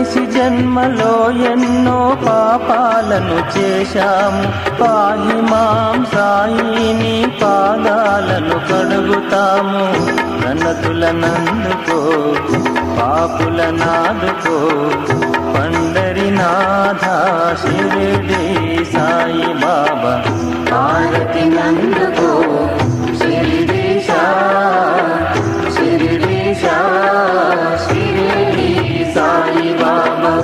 మనిషి జన్మలో ఎన్నో పాపాలను చేశాము పాహి మాం సాయిని పాదాలను కడుగుతాము ప్రణతులనందుకో పాపులనాదుకో పండరినాథ శిరిడి సాయి బాబా హారతి నందుకో శిరిడీశా శిరిడీశా శిరిడి సాయి బాబా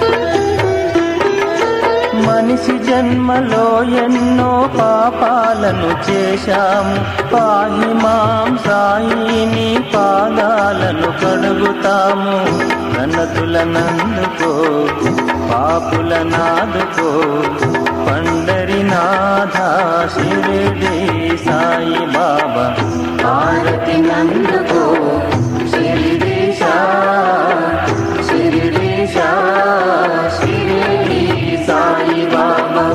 మనిషి జన్మలో ఎన్నో పాపాలను చేశాము పాహి మాం సాయిని పాదాలను కడుగుతాము ప్రణతులనందుకో పాపులనాదుకో పండరినాథ శిరిడి సాయి బాబా హారతి నందుకో శిరిడీశా శిరిడీశా శిరిడి సాయి బాబా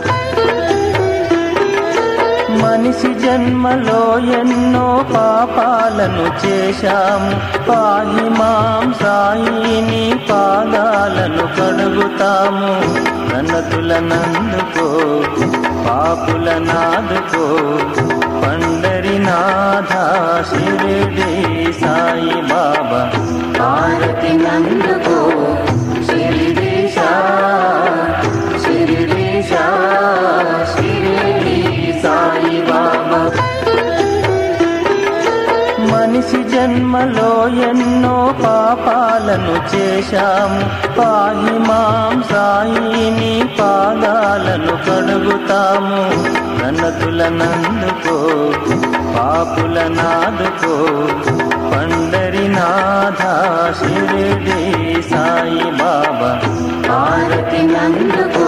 మనిషి జన్మలో ఎన్నో పాపాలను చేశాము పాహి మాం సాయిని పాదాలను కడుగుతాము ప్రణతులనందుకో పాపులనాదుకో పండరినాథ శిరిడి సాయి బాబా హారతి నందుకో శిరిడీశా శిరిడీశా శిరిడి సాయి బాబా మనిషి జన్మలో ఎన్నో పాపాలను చేశాము పాహి మాం సాయిని పాదాలను కడుగుతాము ప్రణతులనందుకో పాపులనాదుకో పండరినాథ శిరిడి సాయి బాబా హారతి నందుకో